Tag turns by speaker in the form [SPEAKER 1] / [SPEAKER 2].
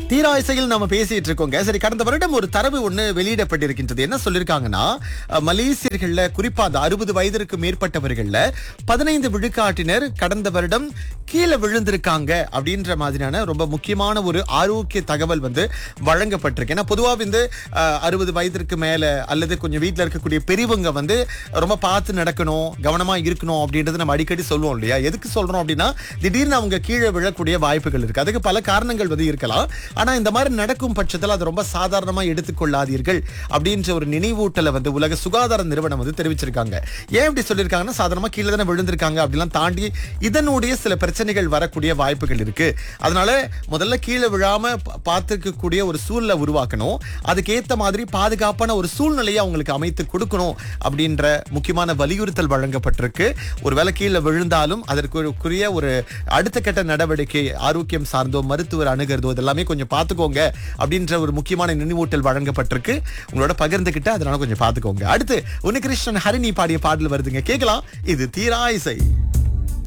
[SPEAKER 1] தீராயிசையில் நம்ம பேசிட்டு இருக்கோங்க சரி கடந்த வருடம் ஒரு தரவு ஒண்ணு வெளியிடப்பட்டிருக்கின்றது என்ன சொல்லிருக்காங்கன்னா அஹ், மலேசியர்கள்ல குறிப்பா அந்த அறுபது வயதிற்கு மேற்பட்டவர்கள்ல பதினைந்து விழுக்காட்டினர் கடந்த வருடம் கீழே விழுந்திருக்காங்க அப்படின்ற மாதிரியான ரொம்ப முக்கியமான ஒரு ஆரோக்கிய தகவல் வந்து வழங்கப்பட்டிருக்கு ஏன்னா பொதுவா வந்து அறுபது வயதிற்கு மேல அல்லது கொஞ்சம் வீட்ல இருக்கக்கூடிய பெரியவங்க வந்து ரொம்ப பார்த்து நடக்கணும் கவனமா இருக்கணும் அப்படின்றது நம்ம அடிக்கடி சொல்லுவோம் இல்லையா எதுக்கு சொல்றோம் அப்படின்னா திடீர்னு அவங்க கீழே விழக்கூடிய வாய்ப்புகள் இருக்கு அதுக்கு பல காரணங்கள் வந்து இருக்கலாம் ஆனா இந்த மாதிரி நடக்கும் பட்சத்தில் அது ரொம்ப சாதாரணமா எடுத்துக்கொள்ளாதீர்கள் அப்படின்ற ஒரு நினைவூட்டலை வந்து உலக சுகாதார நிறுவனம் வந்து தெரிவிச்சிருக்காங்க ஏன் இப்படி சொல்லியிருக்காங்கன்னா சாதாரணமா கீழே தானே விழுந்திருக்காங்க அப்படிலாம் தாண்டி இதனுடைய சில பிரச்சனைகள் வரக்கூடிய வாய்ப்புகள் இருக்கு அதனால முதல்ல கீழே விழாம பா- பார்த்துக்கக்கூடிய ஒரு சூழ்நிலை உருவாக்கணும் அதுக்கேத்த மாதிரி பாதுகாப்பான ஒரு சூழ்நிலையை அவங்களுக்கு அமைத்து கொடுக்கணும் அப்படின்ற முக்கியமான வலியுறுத்தல் வழங்கப்பட்டிருக்கு ஒருவேளை கீழே விழுந்தாலும் அதற்குரிய ஒரு அடுத்த கட்ட நடவடிக்கை ஆரோக்கியம் சார்ந்தோ மருத்துவர் அணுகிறதோ இதெல்லாமே கொஞ்சம் பார்த்துக்கோங்க அப்படின்ற ஒரு முக்கியமான நினைவூட்டல் வழங்கப்பட்டிருக்கு உங்களோட பகிர்ந்துகிட்டு அதனால கொஞ்சம் பார்த்துக்கோங்க அடுத்து உன்னிகிருஷ்ணன் ஹரிணி பாடிய பாடல் வருதுங்க கேட்கலாம் இது தீரா இசை